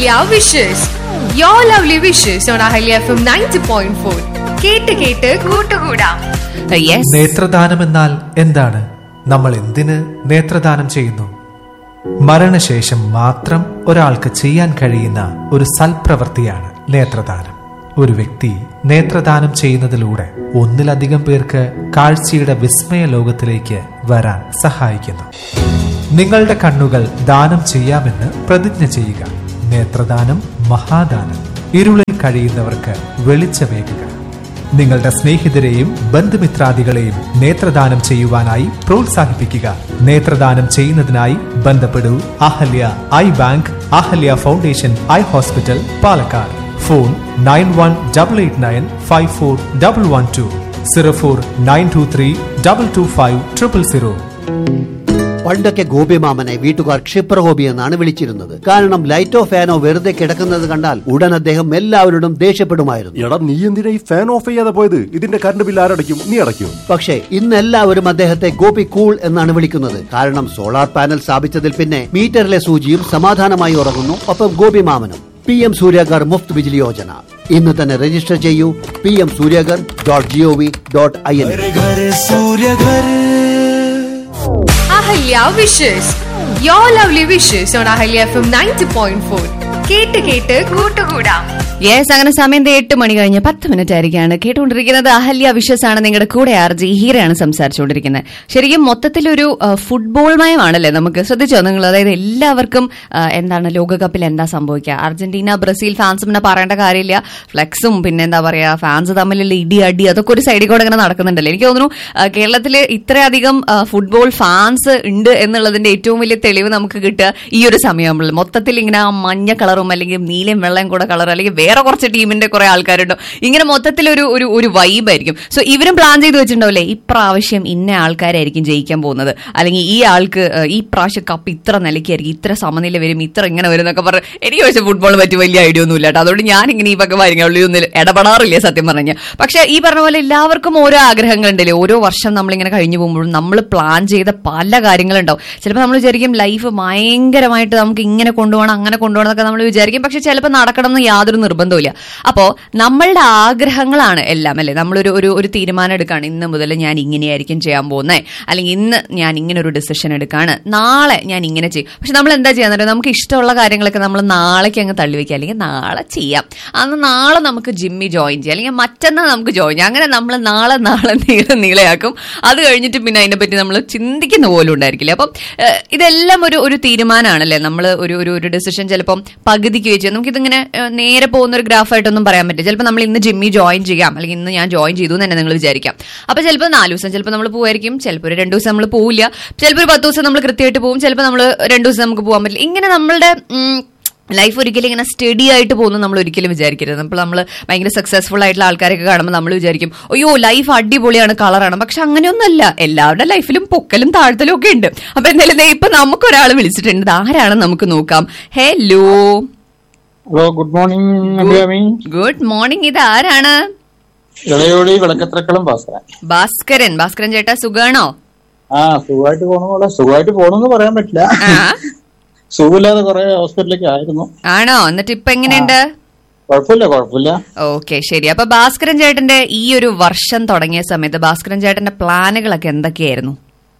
Ahalya wishes യോ lovely wishes on Ahalya F M ninety point four കേട്ട് കേട്ട് കൂട്ടുകൂടാം യെസ് നേത്രദാനം എന്നാൽ എന്താണ് നമ്മൾ എന്തിന് നേത്രദാനം ചെയ്യുന്നു മരണശേഷം മാത്രം ഒരാൾക്ക് ചെയ്യാൻ കഴിയുന്ന ഒരു സൽപ്രവൃത്തിയാണ് നേത്രദാനം ഒരു വ്യക്തി നേത്രദാനം ചെയ്യുന്നതിലൂടെ ഒന്നിലധികം പേർക്ക് കാഴ്ചയുടെ വിസ്മയ ലോകത്തിലേക്ക് വരാൻ സഹായിക്കുന്നു നിങ്ങളുടെ കണ്ണുകൾ ദാനം ചെയ്യാമെന്ന് പ്രതിജ്ഞ ചെയ്യുക നേത്രദാനം മഹാദാനം ഇരുളിൽ കഴിയുന്നവർക്ക് വെളിച്ചമേകുക നിങ്ങളുടെ സ്നേഹിതരെയും ബന്ധുമിത്രാദികളെയും നേത്രദാനം ചെയ്യുവാനായി പ്രോത്സാഹിപ്പിക്കുക നേത്രദാനം ചെയ്യുന്നതിനായി ബന്ധപ്പെടൂ Ahalya eye bank Ahalya foundation eye hospital Palakkad phone nine one double eight nine five four double one two zero four nine two three double two five triple zero പണ്ടൊക്കെ ഗോപിമാമനെ വീട്ടുകാർ ക്ഷിപ്രഗോപി എന്നാണ് വിളിച്ചിരുന്നത് കാരണം ലൈറ്റോ ഫാനോ വെറുതെ കിടക്കുന്നത് കണ്ടാൽ ഉടൻ അദ്ദേഹം എല്ലാവരോടും ദേഷ്യപ്പെടുമായിരുന്നു എടാ നീ എന്തിനാ ഈ ഫാൻ ഓഫ് ചെയ്യാതെ പോയത് ഇതിന്റെ കറണ്ട് ബില്ല് ആരടയ്ക്കും നീ അടയ്ക്കും പക്ഷേ ഇന്ന് എല്ലാവരും അദ്ദേഹത്തെ ഗോപി കൂൾ എന്നാണ് വിളിക്കുന്നത് കാരണം സോളാർ പാനൽ സ്ഥാപിച്ചതിൽ പിന്നെ മീറ്ററിലെ സൂചിയും സമാധാനമായി ഉറങ്ങുന്നു ഒപ്പം ഗോപിമാമനും പി എം സൂര്യഗർ മുഫ്ത് ബിജിലി യോജന ഇന്ന് തന്നെ രജിസ്റ്റർ ചെയ്യൂ P M Surya Ghar dot G O V dot I N Ahalya wishes യോ lovely wishes on Ahalya F M ninety point four കേട്ട് കേട്ട് കൂട്ടുകൂടാം യെസ് അങ്ങനെ സമയം ദേ എട്ട് മണി കഴിഞ്ഞ് പത്ത് മിനിറ്റ് ആയിരിക്കാണ് കേട്ടുകൊണ്ടിരിക്കുന്നത് അഹല്യ വിശ്വസ് ആണ് നിങ്ങളുടെ കൂടെ ആർജി ഹീരയാണ് സംസാരിച്ചുകൊണ്ടിരിക്കുന്നത് ശരിക്കും മൊത്തത്തിലൊരു ആ, ഫുട്ബോൾ മയമാണല്ലേ നമുക്ക് ശ്രദ്ധിച്ചോ നിങ്ങൾ അതായത് എല്ലാവർക്കും ആ, എന്താണ് ലോകകപ്പിൽ എന്താ സംഭവിക്കുക അർജന്റീന ബ്രസീൽ ഫാൻസ് പിന്നെ പറയേണ്ട കാര്യമില്ല ഫ്ലെക്സും പിന്നെ എന്താ പറയാ ഫാൻസ് തമ്മിലുള്ള ഇടി അടി അതൊക്കെ ഒരു സൈഡിൽ കൂടെ ഇങ്ങനെ നടക്കുന്നുണ്ടല്ലോ എനിക്ക് തോന്നുന്നു ആ, കേരളത്തിൽ ഇത്രയധികം ആ, ഫുട്ബോൾ ഫാൻസ് ഉണ്ട് എന്നുള്ളതിന്റെ ഏറ്റവും വലിയ തെളിവ് നമുക്ക് കിട്ടുക ഈ ഒരു സമയമാകുമ്പോൾ മൊത്തത്തിൽ ഇങ്ങനെ ആ മഞ്ഞ കളറും അല്ലെങ്കിൽ നീലയും വെള്ളയും കൂടെ കളർ അല്ലെങ്കിൽ വേറെ കുറച്ച് ടീമിന്റെ കുറെ ആൾക്കാരുണ്ടോ ഇങ്ങനെ മൊത്തത്തിൽ ഒരു ഒരു ഒരു വൈബായിരിക്കും സോ ഇവരും പ്ലാൻ ചെയ്ത് വെച്ചിട്ടുണ്ടാവില്ലേ ഇപ്രാവശ്യം ഇന്ന ആൾക്കാരായിരിക്കും ജയിക്കാൻ പോകുന്നത് അല്ലെങ്കിൽ ഈ ആൾക്ക് ഏഹ്, ഈ പ്രാവശ്യം കപ്പ് ഇത്ര നിലയ്ക്കായിരിക്കും ഇത്ര സമനില വരും ഇത്ര ഇങ്ങനെ വരും എന്നൊക്കെ പറഞ്ഞ് എനിക്ക് പക്ഷേ ഫുട്ബോൾ പറ്റി വലിയ ഐഡിയ ഒന്നും ഇല്ല കേട്ടോ അതുകൊണ്ട് ഞാൻ ഇങ്ങനെ ഈ പക്ക കാര്യങ്ങളിലൊന്നും ഇടപെടാറില്ല സത്യം പറഞ്ഞാൽ പക്ഷെ ഈ പറഞ്ഞ പോലെ എല്ലാവർക്കും ഓരോ ആഗ്രഹങ്ങളുണ്ടല്ലേ ഓരോ വർഷം നമ്മളിങ്ങനെ കഴിഞ്ഞു പോകുമ്പോഴും നമ്മൾ പ്ലാൻ ചെയ്ത പല കാര്യങ്ങളുണ്ടാവും ചിലപ്പോൾ നമ്മൾ വിചാരിക്കും ലൈഫ് ഭയങ്കരമായിട്ട് നമുക്ക് ഇങ്ങനെ കൊണ്ടുപോകണം അങ്ങനെ കൊണ്ടുപോകണം എന്നൊക്കെ നമ്മൾ വിചാരിക്കും പക്ഷെ ചിലപ്പോൾ നടക്കണം എന്ന് യാതൊരു നിർബന്ധമില്ല അപ്പോൾ നമ്മളുടെ ആഗ്രഹങ്ങളാണ് എല്ലാം അല്ലേ നമ്മളൊരു ഒരു ഒരു തീരുമാനം എടുക്കുകയാണ് ഇന്ന് മുതൽ ഞാൻ ഇങ്ങനെയായിരിക്കും ചെയ്യാൻ പോകുന്നത് അല്ലെങ്കിൽ ഇന്ന് ഞാൻ ഇങ്ങനെ ഒരു ഡിസിഷൻ എടുക്കുകയാണ് നാളെ ഞാൻ ഇങ്ങനെ ചെയ്യും പക്ഷെ നമ്മൾ എന്താ ചെയ്യാൻ നമുക്ക് ഇഷ്ടമുള്ള കാര്യങ്ങളൊക്കെ നമ്മൾ നാളേക്ക് അങ്ങ് തള്ളിവെക്കുക അല്ലെങ്കിൽ നാളെ ചെയ്യാം അന്ന് നാളെ നമുക്ക് ജിമ്മി ജോയിൻ ചെയ്യാം അല്ലെങ്കിൽ മറ്റന്നാൾ നമുക്ക് ജോയിൻ ചെയ്യാം അങ്ങനെ നമ്മൾ നാളെ നാളെ നീളെ നീളയാക്കും അത് കഴിഞ്ഞിട്ട് പിന്നെ അതിനെപ്പറ്റി നമ്മൾ ചിന്തിക്കുന്ന പോലും ഉണ്ടായിരിക്കില്ല അപ്പം ഏഹ്, ഇതെല്ലാം ഒരു ഒരു തീരുമാനമാണല്ലേ നമ്മൾ ഒരു ഒരു ഒരു ഡിസിഷൻ ചിലപ്പം പകുതിക്ക് വെച്ച് നമുക്കിതിങ്ങനെ ഏഹ്, നേരെ പോകുന്ന ഒരു ഗ്രാഫായിട്ടൊന്നും പറയാൻ പറ്റില്ല ചിലപ്പോൾ നമ്മൾ ഇന്ന് ജിമ്മി ജോയിൻ ചെയ്യാം അല്ലെങ്കിൽ ഇന്ന് ഞാൻ ജോയിൻ ചെയ്തു എന്ന് തന്നെ നിങ്ങൾ വിചാരിക്കാം അപ്പൊ ചിലപ്പോൾ നാല് ദിവസം ചിലപ്പോൾ നമ്മൾ പോവായിരിക്കും ചിലപ്പോൾ ഒരു രണ്ട് ദിവസം നമ്മൾ പോവില്ല ചിലപ്പോൾ ഒരു പത്ത് ദിവസം നമ്മൾ കൃത്യമായിട്ട് പോകും ചിലപ്പോൾ നമ്മൾ രണ്ട് ദിവസം നമുക്ക് പോകാൻ പറ്റില്ല ഇങ്ങനെ നമ്മളുടെ ഉം, ലൈഫ് ഒരിക്കലും ഇങ്ങനെ സ്റ്റഡി ആയിട്ട് പോകുന്നു നമ്മൾ ഒരിക്കലും വിചാരിക്കരുത് നമ്മൾ നമ്മൾ ഭയങ്കര സക്സസ്ഫുൾ ആയിട്ടുള്ള ആൾക്കാരൊക്കെ കാണുമ്പോൾ നമ്മൾ വിചാരിക്കും അയ്യോ ലൈഫ് അടിപൊളിയാണ് കളറാണ് പക്ഷെ അങ്ങനെയൊന്നുമല്ല എല്ലാവരുടെ ലൈഫിലും പൊക്കലും താഴ്ത്തലും ഒക്കെ ഉണ്ട് അപ്പൊ എന്തായാലും ദേ ഇപ്പൊ നമുക്ക് ഒരാൾ വിളിച്ചിട്ടുണ്ട് ഇത് ആരാണെന്ന് നമുക്ക് നോക്കാം hello hello good morning Abhirami good morning ഇത് ആരാണ് ഇളയോടി വിളക്കത്രക്കളും ഭാസ്കരൻ ഭാസ്കരൻ ഭാസ്കരൻ ചേട്ടാ സുഖാണോ ആ സുഖമായിട്ട് പോണ പോലെ സുഖമായിട്ട് പോണെന്ന് പറയാൻ പറ്റില്ല ആ സുഖമില്ലാതെ കുറെ ഹോസ്പിറ്റലിലേക്ക് ആയിരുന്നു ആണോ എന്നിട്ട് ഇപ്പൊ എങ്ങനെയുണ്ട് കുഴപ്പമില്ല കുഴപ്പമില്ല ഓക്കെ ശരി അപ്പൊ ഭാസ്കരൻ ചേട്ടന്റെ ഈ ഒരു വർഷം തുടങ്ങിയ സമയത്ത് ഭാസ്കരൻ ചേട്ടന്റെ പ്ലാനുകളൊക്കെ എന്തൊക്കെയായിരുന്നു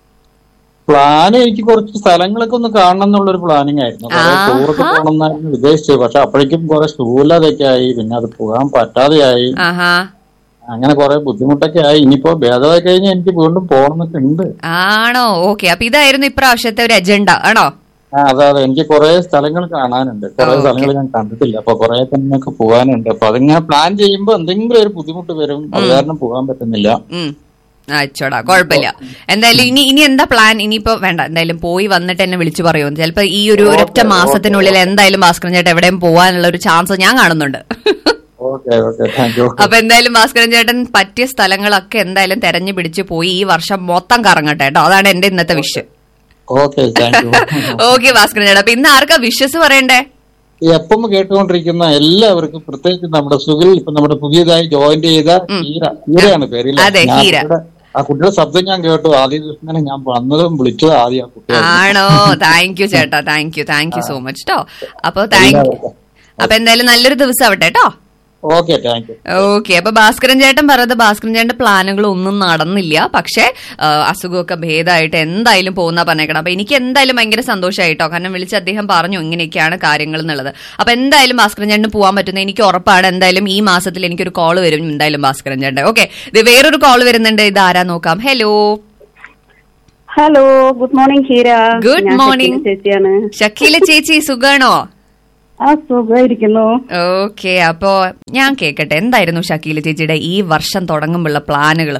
പ്ലാൻ എനിക്ക് കുറച്ച് സ്ഥലങ്ങളൊക്കെ ഒന്ന് കാണണം എന്നുള്ളൊരു പ്ലാനിങ് ആയിരുന്നു കുറെ ആഹാ. ടൂറൊക്കെ പോകണമെന്നായിരുന്നു ഉദ്ദേശിച്ചത് പക്ഷെ അപ്പോഴേക്കും കുറെ സുഖമില്ലാതൊക്കെ ആയി പിന്നെ അത് പോകാൻ പറ്റാതെയായി ആഹാ അങ്ങനെ കുറെ ബുദ്ധിമുട്ടൊക്കെ ആയി ഇനിയിപ്പോ ഭേദമായി കഴിഞ്ഞാൽ എനിക്ക് വീണ്ടും പോകണമെന്നൊക്കെ ഉണ്ട് ആണോ ഓക്കെ അപ്പൊ ഇതായിരുന്നു ഇപ്രാവശ്യത്തെ ഒരു അജണ്ട ആണോ ആ അതെ അതെ എനിക്ക് കുറെ സ്ഥലങ്ങൾ കാണാനുണ്ട് കുറെ ഓക്കേ. സ്ഥലങ്ങൾ ഞാൻ കണ്ടിട്ടില്ല അപ്പൊ കുറെ തന്നെയൊക്കെ പോകാനുണ്ട് അപ്പൊ അതിങ്ങനെ പ്ലാൻ ചെയ്യുമ്പോ എന്തെങ്കിലും ഒരു ബുദ്ധിമുട്ട് വരും അത് കാരണം പോകാൻ പറ്റുന്നില്ല ഉം അച്ചോടാ കുഴപ്പമില്ല എന്തായാലും ഇനി ഇനി എന്താ പ്ലാൻ ഇനിയിപ്പോ വേണ്ട എന്തായാലും പോയി വന്നിട്ട് എന്നെ വിളിച്ചു പറയൂ ചിലപ്പോ ഈ ഒരു ഒരൊറ്റ മാസത്തിനുള്ളിൽ എന്തായാലും ഭാസ്കരൻ ചേട്ടൻ എവിടെയും പോകാനുള്ള ഒരു ചാൻസ് ഞാൻ കാണുന്നുണ്ട് ഓക്കെ ഓക്കെ താങ്ക് യു അപ്പൊ എന്തായാലും ഭാസ്കരൻ ചേട്ടൻ പറ്റിയ സ്ഥലങ്ങളൊക്കെ എന്തായാലും തെരഞ്ഞു പിടിച്ച് പോയി ഈ വർഷം മൊത്തം കറങ്ങട്ടെ കേട്ടോ അതാണ് എന്റെ ഇന്നത്തെ wish okay thank you okay Bhaskaran ചേട്ടാ അപ്പൊ ഇന്ന് ആർക്കാ വിശ്വസ് പറയണ്ടേ ഈ എപ്പം കേട്ടുകൊണ്ടിരിക്കുന്ന എല്ലാവർക്കും പ്രത്യേകിച്ച് നമ്മുടെ സുഖിൽ ഇപ്പൊ നമ്മുടെ പുതിയതായി ജോയിൻ ചെയ്ത ഹീര ഹീരയാണ് പേരില്ല അതെ, ഞാൻ ഹീര. ഇവിടെ ആ കുട്ടിയുടെ ശബ്ദം ഞാൻ കേട്ടു ആദ്യ ദിവസം ഞാൻ വന്നതും വിളിച്ചത് ആദ്യം ആ കുട്ടിയെ ആണോ താങ്ക് യു ചേട്ടാ thank you thank you so much കേട്ടോ അപ്പൊ താങ്ക് അപ്പൊ എന്തായാലും നല്ലൊരു ദിവസം ആവട്ടെ കേട്ടോ ഓക്കെ താങ്ക് യു ഓക്കെ അപ്പൊ ഭാസ്കരൻ ചേട്ടൻ പറഞ്ഞത് ഭാസ്കരൻ ചേട്ടന്റെ പ്ലാനുകൾ ഒന്നും നടന്നില്ല പക്ഷെ ആ, അസുഖമൊക്കെ ഭേദമായിട്ട് എന്തായാലും പോകുന്ന പറഞ്ഞേക്കണം അപ്പൊ എനിക്ക് എന്തായാലും ഭയങ്കര സന്തോഷമായിട്ടോ കാരണം വിളിച്ച് അദ്ദേഹം പറഞ്ഞു ഇങ്ങനെയൊക്കെയാണ് കാര്യങ്ങൾ എന്നുള്ളത് അപ്പൊ എന്തായാലും ഭാസ്കരൻ ചേട്ടന് പോകാൻ പറ്റുന്ന എനിക്ക് ഉറപ്പാണ് എന്തായാലും ഈ മാസത്തിൽ എനിക്കൊരു കോൾ വരും എന്തായാലും ഭാസ്കരൻ ചേട്ടൻ ഓക്കെ ഇത് വേറൊരു കോൾ വരുന്നുണ്ട് ഇത് ആരാ നോക്കാം hello hello good morning Heera Good ഞാൻ morning. ഷക്കീല ചേച്ചിയാണ് ഷക്കീല ചേച്ചി സുഖാണോ ആ സുഖമായിരിക്കുന്നു ഓക്കെ അപ്പോ ഞാൻ കേക്കട്ടെ എന്തായിരുന്നു ഷക്കീല ചേച്ചിയുടെ ഈ വർഷം തുടങ്ങുമ്പോഴുള്ള പ്ലാനുകൾ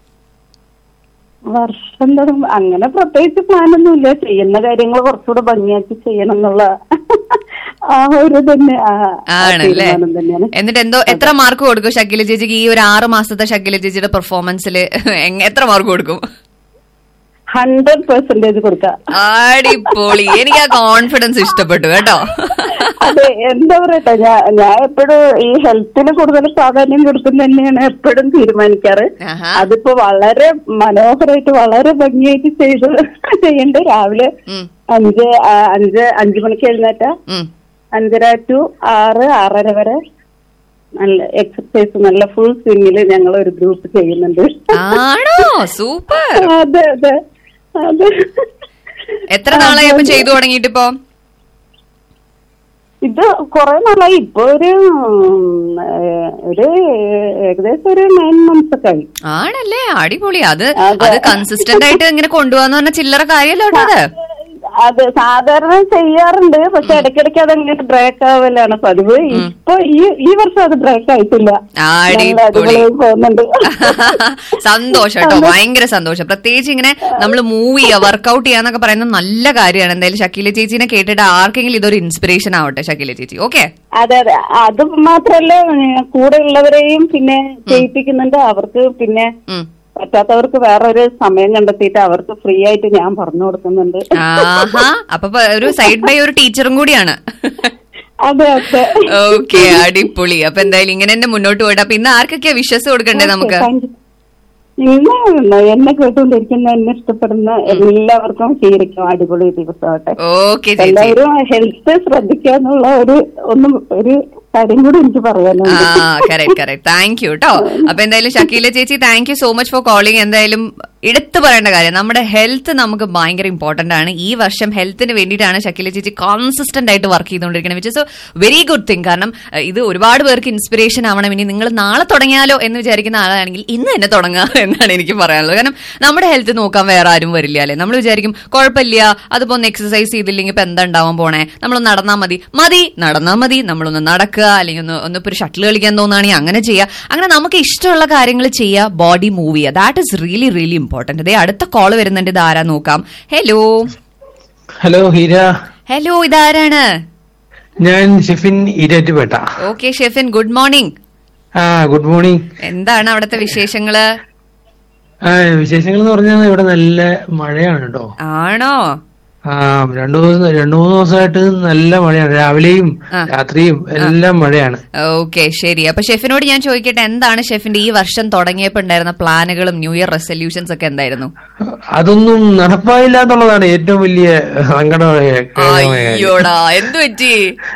വർഷം തുടങ്ങും അങ്ങനെ പ്രത്യേകിച്ച് പ്ലാനൊന്നുമില്ല ചെയ്യുന്ന കാര്യങ്ങൾ കുറച്ചുകൂടെ ഭംഗിയാക്കി ചെയ്യണം എന്നുള്ള ആ ഒരു തന്നെ ആ ആ ആണല്ലേ തീരുമാനം തന്നെയാണ് എന്നിട്ട് എന്തോ എത്ര മാർക്ക് കൊടുക്കും ഷക്കീല ചേച്ചിക്ക് ഈ ഒരു ആറ് മാസത്തെ ഷക്കീല ചേച്ചിയുടെ പെർഫോമൻസിൽ എത്ര മാർക്ക് കൊടുക്കും ഹൺഡ്രഡ് പെർസെന്റേജ് കൊടുക്കാം അടിപൊളി എനിക്ക് ആ കോൺഫിഡൻസ് ഇഷ്ടപ്പെട്ടു കേട്ടോ അതെ എന്താ പറയട്ടെ ഞാൻ ഞാൻ എപ്പോഴും ഈ ഹെൽത്തിന് കൂടുതൽ പ്രാധാന്യം കൊടുക്കുന്ന തന്നെയാണ് എപ്പോഴും തീരുമാനിക്കാറ് ആഹാ. അതിപ്പോ വളരെ മനോഹരമായിട്ട് വളരെ ഭംഗിയായിട്ട് ചെയ്ത് ചെയ്യണ്ട് രാവിലെ ഉം, അഞ്ച് ആ, അഞ്ച് അഞ്ചു മണിക്ക് എഴുന്നേറ്റ ഉം. അഞ്ചര ടു ആറ് ആറര വരെ നല്ല എക്സർസൈസ് നല്ല ഫുൾ സ്വിമ്മില് ഞങ്ങൾ ഒരു ഗ്രൂപ്പ് ചെയ്യുന്നുണ്ട് ആണോ സൂപ്പർ അതെ അതെ അതെ എത്ര നാളായി അപ്പൊ ചെയ്തു തുടങ്ങിയിട്ട് ഇപ്പൊ ഇത് കുറെ നാളായി ഇപ്പൊ ഒരു ഉം, ഏഹ്, ഒരു ഏകദേശം ഒരു നയൻ മന്ത്സ് ഒക്കെ ആയി ആണല്ലേ അടിപൊളി അത് അതെ. അത് കൺസിസ്റ്റന്റ് ആയിട്ട് ഇങ്ങനെ കൊണ്ടുപോകാന്ന് പറഞ്ഞ ചില്ലറ കാര്യമല്ലോ കേട്ടോ അത് അത് സാധാരണ ചെയ്യാറുണ്ട് പക്ഷെ ഇടയ്ക്കിടയ്ക്ക് അതങ്ങനെ ബ്രേക്ക് ആവലാണ് പതിവ് ഇപ്പൊ ഈ ഈ വർഷം അത് ബ്രേക്ക് ആയിട്ടില്ല അടിപൊളി. ഞങ്ങൾ അടിപൊളിയായി പോകുന്നുണ്ട് സന്തോഷം കേട്ടോ ഭയങ്കര സന്തോഷം പ്രത്യേകിച്ച് ഇങ്ങനെ നമ്മൾ മൂവ് ചെയ്യുക വർക്കൗട്ട് ചെയ്യാന്നൊക്കെ പറയുന്നത് നല്ല കാര്യമാണ് എന്തായാലും ഷക്കീല ചേച്ചിനെ കേട്ടിട്ട് ആർക്കെങ്കിലും ഇതൊരു ഇൻസ്പിറേഷൻ ആവട്ടെ ഷക്കീല ചേച്ചി ഓക്കെ അതെ അതെ അത് മാത്രല്ല ഏഹ്, കൂടെ ഉള്ളവരെയും പിന്നെ ചെയ്യിപ്പിക്കുന്നുണ്ട് അവർക്ക് പിന്നെ പറ്റാത്തവർക്ക് വേറൊരു സമയം കണ്ടെത്തിയിട്ട് അവർക്ക് ഫ്രീ ആയിട്ട് ഞാൻ പറഞ്ഞു കൊടുക്കുന്നുണ്ട് ആഹാ അപ്പൊ പ- ഒരു സൈഡ് ബൈ ഒരു ടീച്ചറും കൂടിയാണ് അതെ അതെ ഓക്കെ അടിപൊളി അപ്പൊ എന്തായാലും ഇങ്ങനെ തന്നെ മുന്നോട്ട് പോയിട്ട് അപ്പൊ ഇന്ന് ആർക്കൊക്കെയാ വിശ്വസ് കൊടുക്കണ്ടേ നമുക്ക് Thank you. ഇന്ന് എന്നെ കേട്ടുകൊണ്ടിരിക്കുന്ന എന്നെ ഇഷ്ടപ്പെടുന്ന എല്ലാവർക്കും ശീലിക്കും അടിപൊളി ദിവസമാവട്ടെ ഓക്കെ ചേച്ചി എല്ലാവരും ഹെൽത്ത് ശ്രദ്ധിക്കുക എന്നുള്ള ഒരു ഒന്നും ഒരു കാര്യം കൂടി എനിക്ക് ആ പറയാനുണ്ട് കറക്റ്റ് കറക്റ്റ് താങ്ക് യു കേട്ടോ അപ്പൊ എന്തായാലും ഷക്കീല ചേച്ചി thank you so much for calling എന്തായാലും എടുത്തു പറയേണ്ട കാര്യം നമ്മുടെ ഹെൽത്ത് നമുക്ക് ഭയങ്കര ഇമ്പോർട്ടന്റ് ആണ് ഈ വർഷം ഹെൽത്തിന് വേണ്ടിയിട്ടാണ് ഷക്കീല ചേച്ചി കോൺസിസ്റ്റന്റ് ആയിട്ട് വർക്ക് ചെയ്തുകൊണ്ടിരിക്കുന്നത് which is a very good thing കാരണം അഹ് ഇത് ഒരുപാട് പേർക്ക് ഇൻസ്പിറേഷൻ ആവണം ഇനി നിങ്ങൾ നാളെ തുടങ്ങിയാലോ എന്ന് വിചാരിക്കുന്ന ആളാണെങ്കിൽ ഇന്ന് തന്നെ തുടങ്ങുക എന്നാണ് എനിക്ക് പറയാനുള്ളത് കാരണം നമ്മുടെ ഹെൽത്ത് നോക്കാൻ വേറെ ആരും വരില്ല അല്ലെ നമ്മൾ വിചാരിക്കും കുഴപ്പമില്ല അതിപ്പോ ഒന്ന് എക്സസൈസ് ചെയ്തില്ലെങ്കിൽ ഇപ്പൊ എന്താ ഉണ്ടാവാൻ പോണേ നമ്മളൊന്ന് നടന്നാൽ മതി മതി നടന്നാൽ മതി നമ്മളൊന്ന് നടക്കുക അല്ലെങ്കിൽ ഒന്ന് ഒന്ന് ഇപ്പൊ ഒരു ഷട്ടിൽ കളിക്കാൻ തോന്നുകയാണെങ്കിൽ അങ്ങനെ ചെയ്യുക അങ്ങനെ നമുക്ക് ഇഷ്ടമുള്ള കാര്യങ്ങൾ ചെയ്യുക ബോഡി മൂവ് ചെയ്യുക that is really really important ഇതേ അടുത്ത കോൾ വരുന്നുണ്ട് ഇത് ആരാ നോക്കാം ഹലോ ഹലോ ഹീര ഹലോ ഇതാരാണ് ഞാൻ Shifin Erattupetta okay Shefin good morning ah good morning എന്താണ് അവിടുത്തെ വിശേഷങ്ങള് ആ വിശേഷങ്ങൾ എന്ന് പറഞ്ഞാൽ ഇവിടെ നല്ല മഴയാണ് കേട്ടോ ആണോ ആ രണ്ടു ദിവസം രണ്ടു മൂന്ന് ദിവസമായിട്ട് നല്ല മഴയാണ് രാവിലെയും ആ. രാത്രിയും എല്ലാം മഴയാണ് ഓക്കെ ശരി അപ്പൊ ഷെഫിനോട് ഞാൻ ചോദിക്കട്ടെ എന്താണ് ഷെഫിന്റെ ഈ വർഷം തുടങ്ങിയപ്പോ ഉണ്ടായിരുന്ന പ്ലാനുകളും ന്യൂ ഇയർ റെസൊല്യൂഷൻസ് ഒക്കെ എന്തായിരുന്നു അതൊന്നും നടപ്പായില്ല എന്നുള്ളതാണ് ഏറ്റവും വലിയ സങ്കടമായ കാര്യമായ കാര്യം. അയ്യോടാ എന്ത് പറ്റി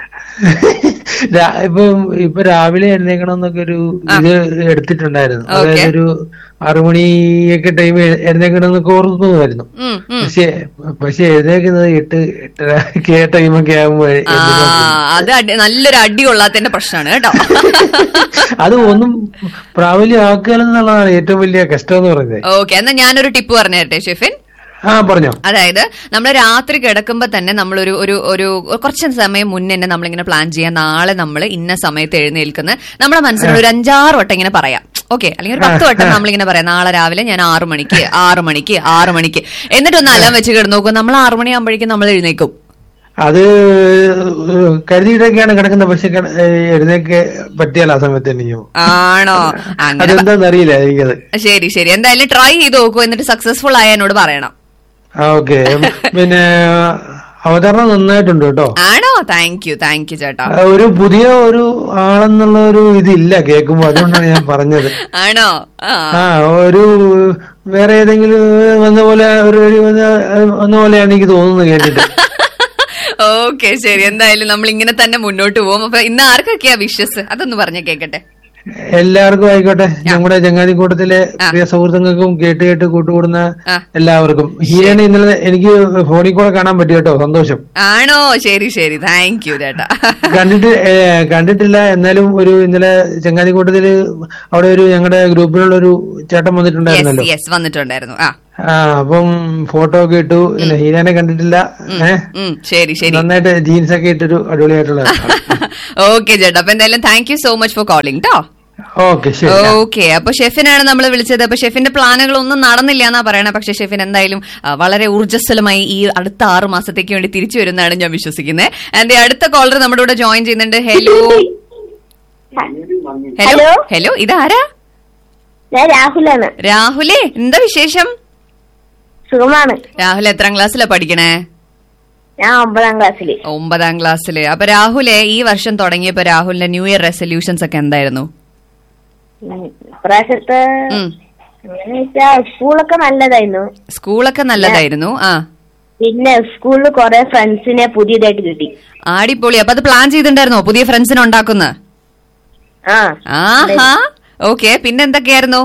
രാ- ഇപ്പം ഇപ്പൊ രാവിലെ എഴുന്നേക്കണം എന്നൊക്കെ ഒരു ഇത് എടുത്തിട്ടുണ്ടായിരുന്നു ഓക്കേ. അതായത് ഒരു ആറുമണിയൊക്കെ ടൈം എഴുന്നേക്കണം എന്നൊക്കെ ഓർമ്മയായിരുന്നു ഉം, ഉം. പക്ഷെ പക്ഷെ എഴുന്നേക്കുന്നത് എട്ട് എട്ടര ടൈമൊക്കെ ആകുമ്പോ ആ അത് അടി- നല്ലൊരു അടി കൊള്ളാത്തതിന്റെ പ്രശ്നമാണ് കേട്ടോ അത് ഒന്നും പ്രാബല്യമാക്കുക എന്നുള്ളതാണ് ഏറ്റവും വലിയ കഷ്ടം എന്ന് പറയുന്നത് ഓക്കെ എന്നാ ഞാനൊരു ടിപ്പ് പറഞ്ഞു തരട്ടെ ഷെഫിൻ ആ പറഞ്ഞോ അതായത് നമ്മൾ രാത്രി കിടക്കുമ്പോൾ തന്നെ നമ്മളൊരു ഒരു ഒരു കുറച്ച് സമയം മുന്നേ തന്നെ നമ്മളിങ്ങനെ പ്ലാൻ ചെയ്യാം നാളെ നമ്മൾ ഇന്ന സമയത്ത് എഴുന്നേൽക്കുന്ന നമ്മുടെ മനസ്സിൽ ഒരു അഞ്ചാറ് വട്ടം ഇങ്ങനെ പറയാം ഓക്കെ അല്ലെങ്കിൽ ഒരു പത്ത് വട്ടം നമ്മളിങ്ങനെ പറയാം നാളെ രാവിലെ ഞാൻ ആറു മണിക്ക് ആറു മണിക്ക് ആറു മണിക്ക് എന്നിട്ടൊന്ന് അലാം വെച്ച് കിടന്നു നോക്കും നമ്മൾ ആറു മണിയാകുമ്പോഴേക്കും നമ്മൾ എഴുന്നേക്കും അത് കരുതിയിട്ടൊക്കെയാണ് കിടക്കുന്നത് പക്ഷെ കിട- എഴുന്നേക്ക് പറ്റിയാൽ ആ സമയത്ത് തന്നെ ആണോ അങ്ങനെ പ- അതെന്താന്ന് അറിയില്ല എനിക്കത് ശരി ശരി എന്തായാലും ട്രൈ ചെയ്ത് നോക്കൂ എന്നിട്ട് സക്സസ്ഫുൾ ആയ എന്നോട് പറയണം ആ ഓക്കെ പിന്നെ അവതരണം നന്നായിട്ടുണ്ട് കേട്ടോ ആണോ താങ്ക് യു താങ്ക് യു ചേട്ടാ ആ, ഒരു പുതിയ ഒരു ആളെന്നുള്ള ഒരു ഇതില്ല കേൾക്കുമ്പോ അതുകൊണ്ടാണ് ഞാൻ പറഞ്ഞത് ആണോ ആ ആ ഒരു വേറെ ഏതെങ്കിലും വന്ന പോലെ ഒരു വഴി വന്ന വന്ന പോലെയാണ് എനിക്ക് തോന്നുന്നത് കേട്ടിട്ട് ഓക്കെ ശരി എന്തായാലും നമ്മൾ ഇങ്ങനെ തന്നെ മുന്നോട്ട് പോകും അപ്പൊ ഇന്ന് ആർക്കൊക്കെയാ വിഷസ് അതൊന്ന് പറഞ്ഞ കേക്കട്ടെ എല്ലാവർക്കും ആയിക്കോട്ടെ നമ്മുടെ ചങ്ങാതിക്കൂട്ടത്തിലെ ആ. പ്രിയ സുഹൃത്തുക്കൾക്കും കേട്ട് കേട്ട് കൂട്ടുകൂടുന്ന ആ. എല്ലാവർക്കും ഹീരനെ ഇന്നലെ എനിക്ക് ഫോണിൽ കൂടെ കാണാൻ പറ്റി കേട്ടോ സന്തോഷം ആണോ ശരി ശരി താങ്ക് യു ചേട്ടാ കണ്ടിട്ട് ഏ, കണ്ടിട്ടില്ല എന്നാലും ഒരു ഇന്നലെ ചങ്ങാതിക്കൂട്ടത്തില് അവിടെ ഒരു ഞങ്ങളുടെ ഗ്രൂപ്പിലുള്ള ഒരു ചേട്ടൻ യെസ് വന്നിട്ടുണ്ടായിരുന്നല്ലോ യെസ് വന്നിട്ടുണ്ടായിരുന്നു ആ ആ അപ്പം ഫോട്ടോ ഒക്കെ ഇട്ടു പിന്നെ ഹീരനെ കണ്ടിട്ടില്ല ഏഹ് ഉം, ശരി ശരി നന്നായിട്ട് ജീൻസ് ഒക്കെ ഇട്ടൊരു അടിപൊളിയായിട്ടുള്ള ഓക്കെ ചേട്ടാ അപ്പൊ എന്തായാലും thank you so much for calling കേട്ടോ ഓക്കെ ശരി ഓക്കെ അപ്പൊ ഷെഫിനാണ് നമ്മൾ വിളിച്ചത് അപ്പൊ ഷെഫിന്റെ പ്ലാനുകൾ ഒന്നും നടന്നില്ല എന്നാ പറയണേ പക്ഷെ ഷെഫിൻ എന്തായാലും ആ, വളരെ ഊർജ്ജസ്വലമായി ഈ അടുത്ത ആറ് മാസത്തേക്ക് വേണ്ടി തിരിച്ചു വരുന്നതാണ് ഞാൻ വിശ്വസിക്കുന്നത് ആൻഡ് അടുത്ത കോളർ നമ്മുടെ കൂടെ ജോയിൻ ചെയ്യുന്നുണ്ട് ഹലോ ഹലോ ഹലോ. ഹലോ ഇതാരാ ഞാൻ രാഹുലാണ് രാഹുലേ എന്താ വിശേഷം സുഖമാണ് രാഹുൽ എത്രാം ക്ലാസ്സിലാ പഠിക്കണേ ഞാൻ ഒമ്പതാം ക്ലാസ്സില് ഒമ്പതാം ക്ലാസ്സില് അപ്പൊ രാഹുലെ ഈ വർഷം തുടങ്ങിയപ്പോ രാഹുലിന്റെ ന്യൂ ഇയർ റെസൊല്യൂഷൻസ് ഒക്കെ എന്തായിരുന്നു ഉം, ഇപ്രാവശ്യത്തെ ഉം. എങ്ങനെ വെച്ചാ സ്കൂളൊക്കെ നല്ലതായിരുന്നു സ്കൂളൊക്കെ നല്ലതായിരുന്നു ആ പിന്നെ സ്കൂളിൽ കുറെ ഫ്രണ്ട്സിനെ പുതിയതായിട്ട് കിട്ടി ആടിപ്പൊളി അപ്പൊ അത് പ്ലാൻ ചെയ്തിട്ടുണ്ടായിരുന്നോ പുതിയ ഫ്രണ്ട്സിനെ ഉണ്ടാക്കുന്ന ആ ആഹാ ഓക്കെ പിന്നെ എന്തൊക്കെയായിരുന്നു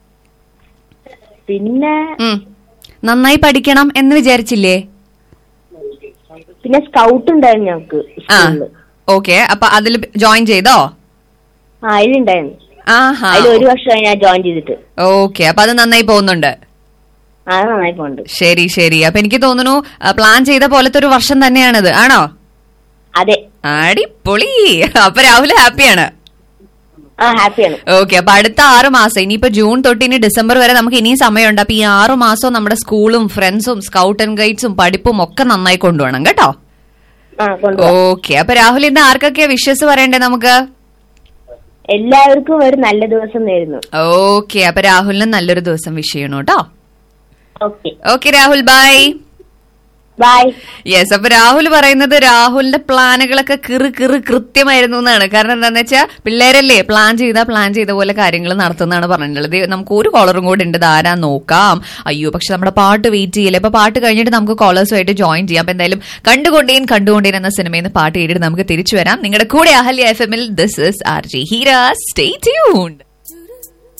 പിന്നെ ഉം. നന്നായി പഠിക്കണം എന്ന് വിചാരിച്ചില്ലേ പിന്നെ സ്കൗട്ട് ഉണ്ടായിരുന്നു ഞങ്ങക്ക് ആ സ്കൂളില് ഓക്കെ അപ്പൊ അതിൽ ജോയിൻ ചെയ്തോ ആ അതിലുണ്ടായിരുന്നു ആഹാ അതിൽ ഒരു വർഷമായി ഞാൻ ജോയിൻ ചെയ്തിട്ട് ഓക്കെ അപ്പൊ അത് നന്നായി പോകുന്നുണ്ട് ആ അത് നന്നായി പോണ്ട് ശരി ശരി അപ്പൊ എനിക്ക് തോന്നുന്നു പ്ലാൻ ചെയ്ത പോലത്തെ ഒരു വർഷം തന്നെയാണിത് ആണോ അതെ അടിപൊളി അപ്പൊ രാഹുൽ ഹാപ്പിയാണ് ആ ഹാപ്പിയാണ് ഓക്കെ അപ്പൊ അടുത്ത ആറ് മാസം ഇനിയിപ്പോ ജൂൺ തൊട്ട് ഇനി ഡിസംബർ വരെ നമുക്ക് ഇനിയും സമയമുണ്ട് അപ്പൊ ഈ ആറു മാസവും നമ്മുടെ സ്കൂളും ഫ്രണ്ട്സും സ്കൗട്ട് ആൻഡ് ഗൈഡ്സും പഠിപ്പും ഒക്കെ നന്നായി കൊണ്ടുപോകണം കേട്ടോ ആ കൊണ്ടുപോകാം ഓക്കെ അപ്പൊ രാഹുൽ ഇന്ന് ആർക്കൊക്കെയാ വിശ്വസ് പറയണ്ടേ നമുക്ക് എല്ലാവർക്കും ഒരു നല്ല ദിവസം നേരുന്നു ഓക്കെ അപ്പൊ രാഹുലിന് നല്ലൊരു ദിവസം വിഷ് ചെയ്യണു കേട്ടോ okay okay Rahul bye bye yes അപ്പൊ രാഹുൽ പറയുന്നത് രാഹുലിന്റെ പ്ലാനുകളൊക്കെ കിറു കിറു കൃത്യമായിരുന്നു എന്നാണ് കാരണം എന്താന്ന് വെച്ചാൽ പിള്ളേരല്ലേ പ്ലാൻ ചെയ്താൽ പ്ലാൻ ചെയ്ത പോലെ കാര്യങ്ങൾ നടത്തുന്നതാണ് പറഞ്ഞിട്ടുള്ളത് നമുക്ക് ഒരു കോളറും കൂടെ ഉണ്ട് ആരാ നോക്കാം അയ്യോ പക്ഷെ നമ്മുടെ പാട്ട് വെയിറ്റ് ചെയ്യില്ല അപ്പൊ പാട്ട് കഴിഞ്ഞിട്ട് നമുക്ക് കോളേഴ്സുമായിട്ട് ജോയിൻ ചെയ്യാം അപ്പൊ എന്തായാലും കണ്ടുകൊണ്ടേൻ കണ്ടുകൊണ്ടേൻ എന്ന സിനിമയിൽ നിന്ന് പാട്ട് കേട്ടിട്ട് നമുക്ക് തിരിച്ചു വരാം നിങ്ങളുടെ കൂടെ അഹല്യ എഫ് എമ്മിൽ this is R J Heera stay tuned